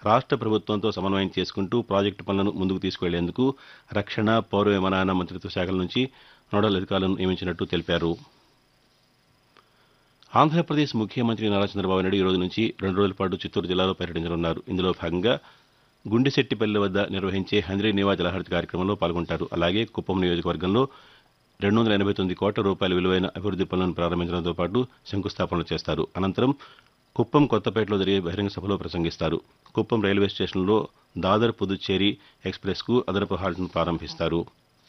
రాష్ట్ర ప్రభుత్వంతో సమన్వయం చేసుకుంటూ ప్రాజెక్టు పనులను ముందుకు తీసుకువెళ్లేందుకు రక్షణ పౌర విమానయాన మంత్రిత్వ శాఖల నుంచి నోడల్ అధికారులను నియమించినట్టు తెలిపారు ఆంధ్రప్రదేశ్ ముఖ్యమంత్రి నారా చంద్రబాబు నాయుడు ఈ రోజు నుంచి రెండు రోజుల పాటు చిత్తూరు జిల్లాలో పర్యటించనున్నారు ఇందులో భాగంగా గుండెశెట్టిపల్లి వద్ద నిర్వహించే హంద్రీ నివా జలహరిత కార్యక్రమంలో పాల్గొంటారు అలాగే కుప్పం నియోజకవర్గంలో రెండు వందల ఎనభై తొమ్మిది కోట్ల రూపాయల విలువైన అభివృద్ది పనులను ప్రారంభించడంతో పాటు శంకుస్థాపనలు చేస్తారు అనంతరం కుప్పం కొత్తపేటలో జరిగే బహిరంగ సభలో ప్రసంగిస్తారు కుప్పం రైల్వే స్టేషన్లో దాదర్ పుదుచ్చేరి ఎక్స్ప్రెస్కు అదనపు హాల్ట్ను ప్రారంభిస్తారు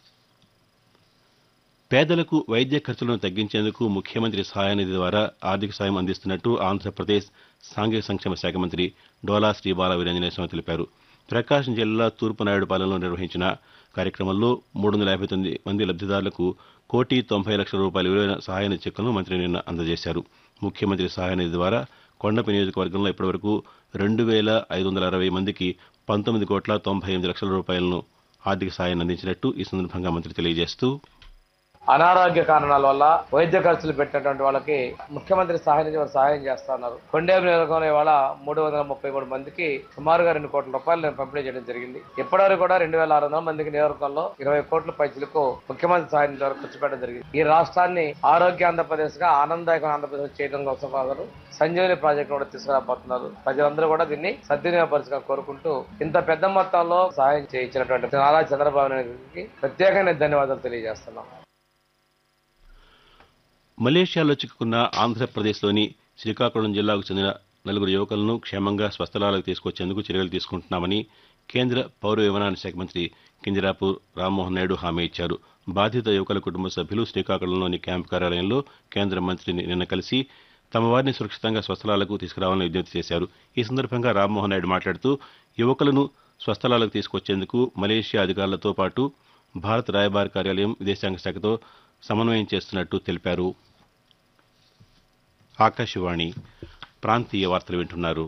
పేదలకు వైద్య ఖర్చులను తగ్గించేందుకు ముఖ్యమంత్రి సహాయనిధి ద్వారా ఆర్థిక సాయం అందిస్తున్నట్టు ఆంధ్రప్రదేశ్ సాంఘిక సంక్షేమ శాఖ మంత్రి డోలా శ్రీబాల వీరంజనేశ్వరం తెలిపారు ప్రకాశం జిల్లా తూర్పునాయుడుపాలెంలో నిర్వహించిన కార్యక్రమంలో మూడు వందల యాభై తొమ్మిది మంది లబ్దిదారులకు కోటి తొంభై లక్షల రూపాయల విలువైన సహాయాన్ని చెక్కులను మంత్రి నిన్న అందజేశారు ముఖ్యమంత్రి సహాయనిధి ద్వారా కొండపి నియోజకవర్గంలో ఇప్పటివరకు రెండు వేల ఐదు వందల అరవై మందికి పంతొమ్మిది కోట్ల తొంభై ఎనిమిది లక్షల రూపాయలను ఆర్థిక సాయాన్ని అందించినట్టు ఈ సందర్భంగా మంత్రి తెలియజేస్తూ అనారోగ్య కారణాల వల్ల వైద్య ఖర్చులు పెట్టినటువంటి వాళ్ళకి ముఖ్యమంత్రి సహాయ నిధి వారు సహాయం చేస్తా ఉన్నారు కొండేపు నియోజకవర్గంలో ఇవాళ మూడు వందల ముప్పై మూడు మందికి సుమారుగా రెండు కోట్ల రూపాయలు నేను పంపిణీ చేయడం జరిగింది ఇప్పటివరకు కూడా రెండు వేల ఆరు వందల మందికి నియోజకవర్గంలో ఇరవై కోట్ల పైసలకు ముఖ్యమంత్రి సహాయ నిధి వరకు ఖర్చు పెట్టడం జరిగింది ఈ రాష్ట్రాన్ని ఆరోగ్య ఆంధ్రప్రదేశ్ గా ఆనందదాయక ఆంధ్రప్రదేశ్ చేయడం కోసం వారు సంజీవని ప్రాజెక్ట్ కూడా తీసుకురాబోతున్నారు ప్రజలందరూ కూడా దీన్ని సద్వినియోగపరచుగా కోరుకుంటూ ఇంత పెద్ద మొత్తంలో సహాయం చేయించినటువంటి నారా చంద్రబాబు నాయుడు గారికి ప్రత్యేకంగా ధన్యవాదాలు తెలియజేస్తున్నాం మలేషియాలో చిక్కుకున్న ఆంధ్రప్రదేశ్లోని శ్రీకాకుళం జిల్లాకు చెందిన నలుగురు యువకులను క్షేమంగా స్వస్థలాలకు తీసుకొచ్చేందుకు చర్యలు తీసుకుంటున్నామని కేంద్ర పౌర విమానయాన శాఖ మంత్రి కింజరాపు రామ్మోహన్ నాయుడు హామీ ఇచ్చారు బాధిత యువకుల కుటుంబ సభ్యులు శ్రీకాకుళంలోని క్యాంపు కార్యాలయంలో కేంద్ర మంత్రిని నిన్న కలిసి తమ వారిని సురక్షితంగా స్వస్థలాలకు తీసుకురావాలని విజ్ఞప్తి చేశారు ఈ సందర్భంగా రామ్మోహన్ నాయుడు మాట్లాడుతూ యువకులను స్వస్థలాలకు తీసుకొచ్చేందుకు మలేషియా అధికారులతో పాటు భారత రాయబార కార్యాలయం విదేశాంగ శాఖతో సమన్వయం చేస్తున్నట్టు తెలిపారు ఆకాశవాణి ప్రాంతీయ వార్తలు వింటున్నారు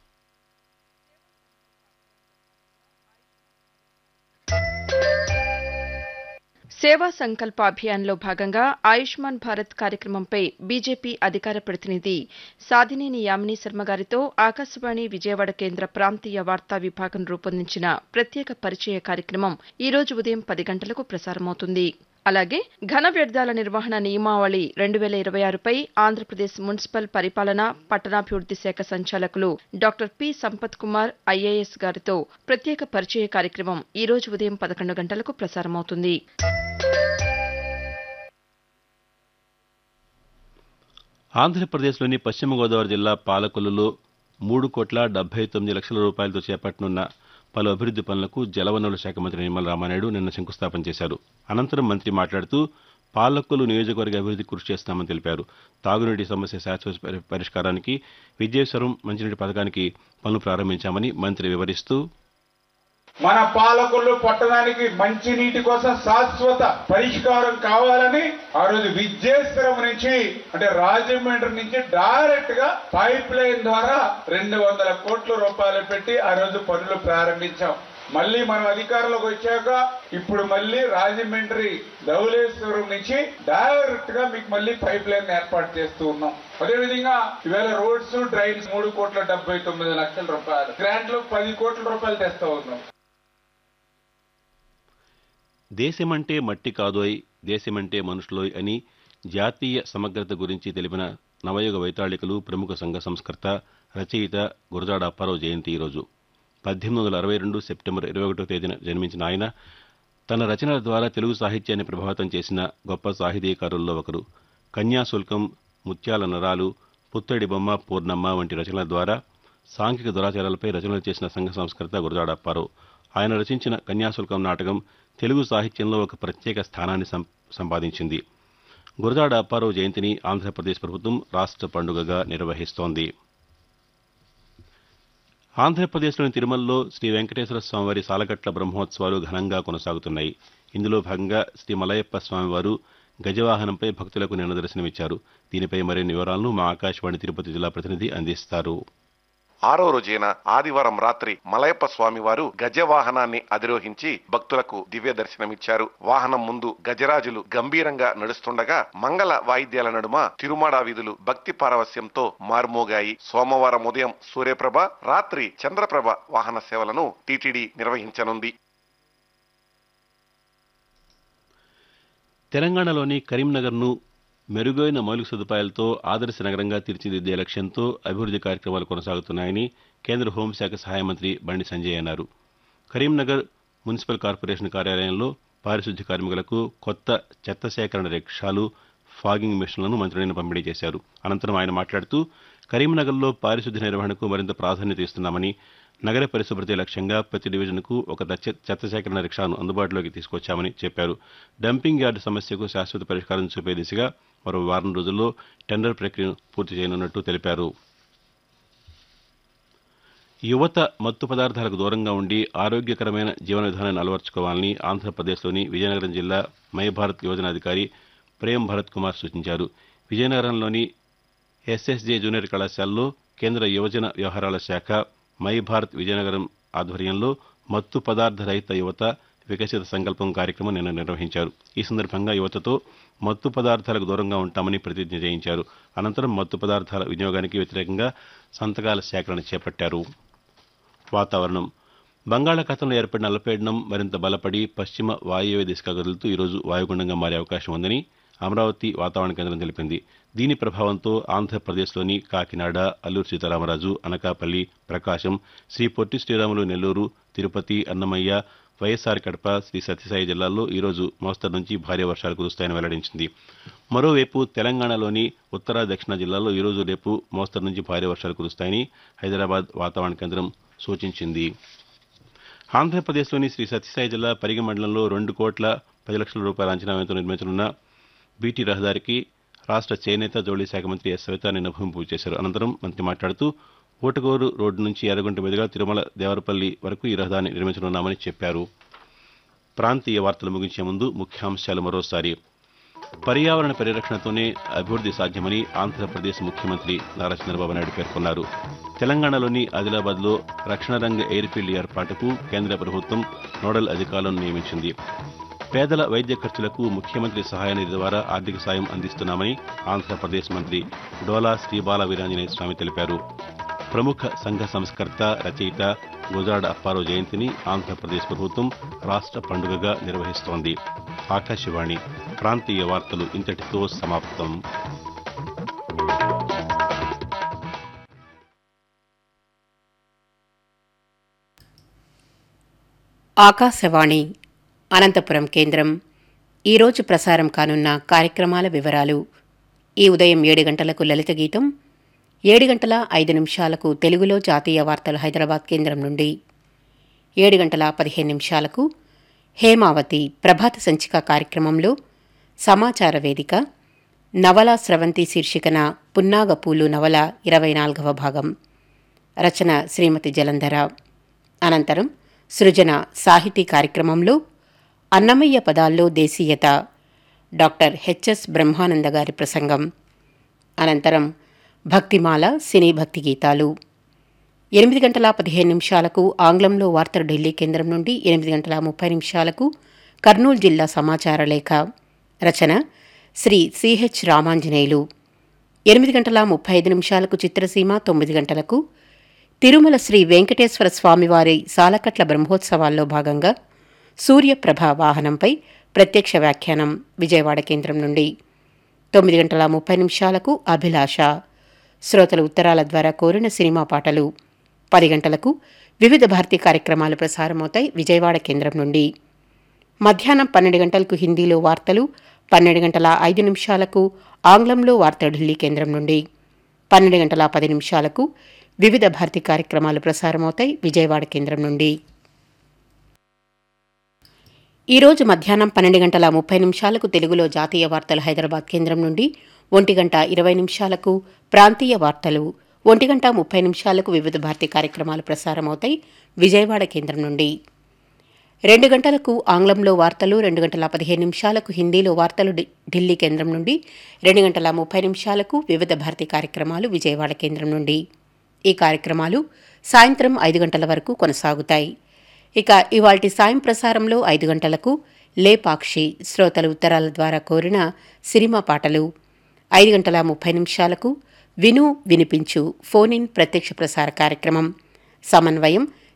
సేవా సంకల్ప అభియాన్లో భాగంగా ఆయుష్మాన్ భారత్ కార్యక్రమంపై బీజేపీ అధికార ప్రతినిధి సాధినేని యామిని శర్మ గారితో ఆకాశవాణి విజయవాడ కేంద్ర ప్రాంతీయ వార్తా విభాగం రూపొందించిన ప్రత్యేక పరిచయ కార్యక్రమం ఈ రోజు ఉదయం పది గంటలకు ప్రసారమవుతుంది అలాగే ఘన వ్యర్థాల నిర్వహణ నియమావళి రెండు వేల ఇరవై ఆరుపై ఆంధ్రప్రదేశ్ మున్సిపల్ పరిపాలన పట్టణాభివృద్ది శాఖ సంచాలకులు doctor P Sampath Kumar I A S గారితో ప్రత్యేక పరిచయ కార్యక్రమం ఈ రోజు ఉదయం పదకొండు గంటలకు ప్రసారమవుతుంది ఆంధ్రప్రదేశ్లోని పశ్చిమ గోదావరి జిల్లా పాలకొల్లులో మూడు కోట్ల డెబ్బై తొమ్మిది లక్షల రూపాయలతో చేపట్టనున్న పలు అభివృద్ది పనులకు జలవనరుల శాఖ మంత్రి నిమ్మల రామానాయుడు నిన్న శంకుస్థాపన చేశారు అనంతరం మంత్రి మాట్లాడుతూ పాలకొల్లు నియోజకవర్గ అభివృద్ధి కృషి చేస్తామని తెలిపారు తాగునీటి సమస్య శాశ్వత పరి- పరిష్కారానికి విద్యేశ్వరం మంచినీటి పథకానికి పనులు ప్రారంభించామని మంత్రి వివరిస్తూ మన పాలకులు పట్టణానికి మంచి నీటి కోసం శాశ్వత పరిష్కారం కావాలని ఆ రోజు విద్యేశ్వరం నుంచి అంటే రాజమండ్రి నుంచి డైరెక్ట్ గా పైప్ లైన్ ద్వారా రెండు వందల కోట్ల రూపాయలు పెట్టి ఆ రోజు పనులు ప్రారంభించాం మళ్ళీ మనం అధికారంలోకి వచ్చాక ఇప్పుడు మళ్ళీ రాజమండ్రి ధవళేశ్వరం నుంచి డైరెక్ట్ గా మీకు మళ్ళీ పైప్ లైన్ ఏర్పాటు చేస్తూ ఉన్నాం అదేవిధంగా ఈవేళ రోడ్స్ డ్రైన్స్ మూడు కోట్ల డెబ్బై తొమ్మిది లక్షల రూపాయలు గ్రాంట్ లో పది కోట్ల రూపాయలు తెస్తా ఉన్నాం దేశమంటే మట్టి కాదోయ్ దేశమంటే మనుషులోయ్ అని జాతీయ సమగ్రత గురించి తెలిపిన నవయుగ వైతాళికులు ప్రముఖ సంఘ సంస్కర్త రచయిత గురజాడ అప్పారావు జయంతి ఈరోజు పద్దెనిమిది వందల అరవై రెండు సెప్టెంబర్ ఇరవై ఒకటో తేదీన జన్మించిన ఆయన తన రచనల ద్వారా తెలుగు సాహిత్యాన్ని ప్రభావితం చేసిన గొప్ప సాహితీకారుల్లో ఒకరు కన్యాశుల్కం ముత్యాల నరాలు పుత్తడి బొమ్మ పూర్ణమ్మ వంటి రచనల ద్వారా సాంఘిక దురాచారాలపై రచనలు చేసిన సంఘ సంస్కర్త గురజాడ అప్పారావు ఆయన రచించిన కన్యాశుల్కం నాటకం తెలుగు సాహిత్యంలో ఒక ప్రత్యేక స్థానాన్ని సం- సంపాదించింది గురజాడ అప్పారావు జయంతిని ఆంధ్రప్రదేశ్ ప్రభుత్వం రాష్ట్ర పండుగగా నిర్వహిస్తోంది ఆంధ్రప్రదేశ్లోని తిరుమలలో శ్రీ వెంకటేశ్వర స్వామివారి సాలకట్ల బ్రహ్మోత్సవాలు ఘనంగా కొనసాగుతున్నాయి ఇందులో భాగంగా శ్రీ మలయప్ప స్వామివారు గజవాహనంపై భక్తులకు నిన్న దర్శనమిచ్చారు దీనిపై మరిన్ని వివరాలను మా ఆకాశవాణి తిరుపతి జిల్లా ప్రతినిధి అందిస్తారు ఆరో రోజైన ఆదివారం రాత్రి మలయప్ప స్వామి వారు గజ వాహనాన్ని అధిరోహించి భక్తులకు దివ్య దర్శనమిచ్చారు వాహనం ముందు గజరాజులు గంభీరంగా నడుస్తుండగా మంగళ వాయిద్యాల నడుమ తిరుమాడ వీధులు భక్తి పారవస్యంతో మార్మోగాయి సోమవారం ఉదయం సూర్యప్రభ రాత్రి చంద్రప్రభ వాహన సేవలను టీటీడీ నిర్వహించనుంది తెలంగాణలోని కరీంనగర్ను మెరుగైన మౌలిక సదుపాయాలతో ఆదర్శ నగరంగా తీర్చిదిద్దే లక్ష్యంతో అభివృద్ది కార్యక్రమాలు కొనసాగుతున్నాయని కేంద్ర హోంశాఖ సహాయ మంత్రి బండి సంజయ్ అన్నారు కరీంనగర్ మున్సిపల్ కార్పొరేషన్ కార్యాలయంలో పారిశుద్ధ్య కార్మికులకు కొత్త చెత్త సేకరణ రిక్షాలు ఫాగింగ్ మిషన్లను మంత్రి నిన్న పంపిణీ చేశారు అనంతరం ఆయన మాట్లాడుతూ కరీంనగర్లో పారిశుద్ధ్య నిర్వహణకు మరింత ప్రాధాన్యత ఇస్తున్నామని నగర పరిశుభ్రతే లక్ష్యంగా ప్రతి డివిజన్కు ఒక దచ్చ- చెత్త సేకరణ రిక్షాను అందుబాటులోకి తీసుకొచ్చామని చెప్పారు డంపింగ్ యార్డు సమస్యకు శాశ్వత పరిష్కారం చూపే దిశగా మరో వారం రోజుల్లో టెండర్ ప్రక్రియను పూర్తి చేయనున్నట్టు తెలిపారు యువత మత్తు పదార్థాలకు దూరంగా ఉండి ఆరోగ్యకరమైన జీవన విధానాన్ని అలవర్చుకోవాలని ఆంధ్రప్రదేశ్లోని విజయనగరం జిల్లా మై భారత్ యోజన అధికారి ప్రేమ్ భరత్ కుమార్ సూచించారు విజయనగరంలోని ఎస్ఎస్జే జూనియర్ కళాశాలలో కేంద్ర యువజన వ్యవహారాల శాఖ మై భారత్ విజయనగరం ఆధ్వర్యంలో మత్తు పదార్థ రహిత యువత వికసిత సంకల్పం కార్యక్రమం నిన్న నిర్వహించారు ఈ సందర్భంగా యువతతో మత్తు పదార్థాలకు దూరంగా ఉంటామని ప్రతిజ్ఞ చేయించారు అనంతరం మత్తు పదార్థాల వినియోగానికి వ్యతిరేకంగా సంతకాల సేకరణ చేపట్టారు వాతావరణం బంగాళాఖాతంలో ఏర్పడిన అల్పపీడనం మరింత బలపడి పశ్చిమ వాయువ్య దిశగా కదులుతూ ఈరోజు వాయుగుండంగా మారే అవకాశం ఉందని అమరావతి వాతావరణ కేంద్రం తెలిపింది దీని ప్రభావంతో ఆంధ్రప్రదేశ్లోని కాకినాడ అల్లూరు సీతారామరాజు అనకాపల్లి ప్రకాశం శ్రీ పొట్టి శ్రీరాములు నెల్లూరు తిరుపతి అన్నమయ్య వైఎస్ఆర్ కడప శ్రీ సత్యసాయి జిల్లాల్లో ఈరోజు మోస్తరు నుంచి భారీ వర్షాలు కురుస్తాయని వెల్లడించింది మరోవైపు తెలంగాణలోని ఉత్తర దక్షిణ జిల్లాల్లో ఈరోజు రేపు మోస్తరు నుంచి భారీ వర్షాలు కురుస్తాయని హైదరాబాద్ వాతావరణ కేంద్రం సూచించింది ఆంధ్రప్రదేశ్లోని శ్రీ సత్యసాయి జిల్లా పరిగి మండలంలో రెండు కోట్ల పది లక్షల రూపాయల అంచనా వ్యయంతో నిర్మించనున్న బీటీ రహదారికి రాష్ట్ర చేనేత జౌళి శాఖ మంత్రి ఎస్ సవిత నిన్న భూమి పూజ చేశారు అనంతరం మంత్రి మాట్లాడుతూ ఊటగోరు రోడ్డు నుంచి ఎర్రగుంట మీదుగా తిరుమల దేవరపల్లి వరకు ఈ రహదారిని నిర్మించనున్నామని చెప్పారు ప్రాంతీయ వార్తలు ముగించే ముందు ముఖ్యాంశాలు మరోసారి పర్యావరణ పరిరక్షణతోనే అభివృద్ధి సాధ్యమని ఆంధ్రప్రదేశ్ ముఖ్యమంత్రి నారా చంద్రబాబు నాయుడు పేర్కొన్నారు తెలంగాణలోని ఆదిలాబాద్లో రక్షణ రంగ ఎయిర్ఫీల్డ్ ఏర్పాటుకు కేంద్ర ప్రభుత్వం నోడల్ అధికారులను నియమించింది పేదల వైద్య ఖర్చులకు ముఖ్యమంత్రి సహాయ నిధి ద్వారా ఆర్థిక సాయం అందిస్తున్నామని ఆంధ్రప్రదేశ్ మంత్రి డోలా శ్రీబాల వీరాంజనేయ స్వామి తెలిపారు ప్రముఖ సంఘ సంస్కర్త రచయిత గుజరాడ అప్పారావు జయంతిని ఆంధ్రప్రదేశ్ ప్రభుత్వం రాష్ట్ర పండుగగా నిర్వహిస్తోంది ఆకాశవాణి ప్రాంతీయ వార్తలు ఇంతటితో సమాప్తం ఆకాశవాణి అనంతపురం కేంద్రం ఈరోజు ప్రసారం కానున్న కార్యక్రమాల వివరాలు ఈ ఉదయం ఏడు గంటలకు లలిత గీతం ఏడు గంటల ఐదు నిమిషాలకు తెలుగులో జాతీయ వార్తలు హైదరాబాద్ కేంద్రం నుండి ఏడు గంటల పదిహేను నిమిషాలకు హేమావతి ప్రభాత సంచిక కార్యక్రమంలో సమాచార వేదిక నవల స్రవంతి శీర్షికన పున్నాగ పూలు నవల ఇరవై నాలుగవ భాగం రచన శ్రీమతి జలంధర అనంతరం సృజన సాహితీ కార్యక్రమంలో అన్నమయ్య పదాల్లో దేశీయత డాక్టర్ హెచ్ఎస్ బ్రహ్మానంద గారి ప్రసంగం అనంతరం భక్తిమాల సినీ భక్తి గీతాలు ఎనిమిది గంటల పదిహేను నిమిషాలకు ఆంగ్లంలో వార్తలు ఢిల్లీ కేంద్రం నుండి ఎనిమిది గంటల ముప్పై నిమిషాలకు కర్నూలు జిల్లా సమాచార లేఖ రచన శ్రీ సిహెచ్ రామాంజనేయులు ఎనిమిది గంటల ముప్పై ఐదు నిమిషాలకు చిత్రసీమ తొమ్మిది గంటలకు తిరుమల శ్రీ వెంకటేశ్వర స్వామివారి సాలకట్ల బ్రహ్మోత్సవాల్లో భాగంగా సూర్యప్రభ వాహనంపై ప్రత్యక్ష వ్యాఖ్యానం విజయవాడ కేంద్రం నుండి తొమ్మిది గంటల ముప్పై నిమిషాలకు అభిలాష శ్రోతల ఉత్తరాల ద్వారా కోరిన సినిమా పాటలు పది గంటలకు వివిధ భారతీ కార్యక్రమాలు ప్రసారమవుతాయి విజయవాడ కేంద్రం నుండి మధ్యాహ్నం పన్నెండు గంటలకు హిందీలో వార్తలు పన్నెండు గంటల ఐదు నిమిషాలకు ఆంగ్లంలో వార్తలు ఢిల్లీ కేంద్రం నుండి పన్నెండు గంటల పది నిమిషాలకు వివిధ భారతీ కార్యక్రమాలు ప్రసారమవుతాయి విజయవాడ కేంద్రం నుండి ఈరోజు మధ్యాహ్నం పన్నెండు గంటల ముప్పై నిమిషాలకు తెలుగులో జాతీయ వార్తలు హైదరాబాద్ కేంద్రం నుండి ఒంటి గంట ఇరవై నిమిషాలకు ప్రాంతీయ వార్తలు ఒంటి గంట ముప్పై నిమిషాలకు వివిధ భారతీ కార్యక్రమాలు ప్రసారమవుతాయి విజయవాడ కేంద్రం నుండి రెండు గంటలకు ఆంగ్లంలో వార్తలు రెండు గంటల పదిహేను నిమిషాలకు హిందీలో వార్తలు ఢి- ఢిల్లీ కేంద్రం నుండి రెండు గంటల ముప్పై నిమిషాలకు వివిధ భారతీ కార్యక్రమాలు విజయవాడ కేంద్రం నుండి ఈ కార్యక్రమాలు సాయంత్రం ఐదు గంటల వరకు కొనసాగుతాయి ఇక ఇవాల్టి సాయం ప్రసారంలో ఐదు గంటలకు లేపాక్షి శ్రోతలు ఉత్తరాల ద్వారా కోరిన సినిమా పాటలు ఐదు గంటల ముప్పై నిమిషాలకు విను వినిపించు ఫోన్ ఇన్ ప్రత్యక్ష ప్రసార కార్యక్రమం సమన్వయం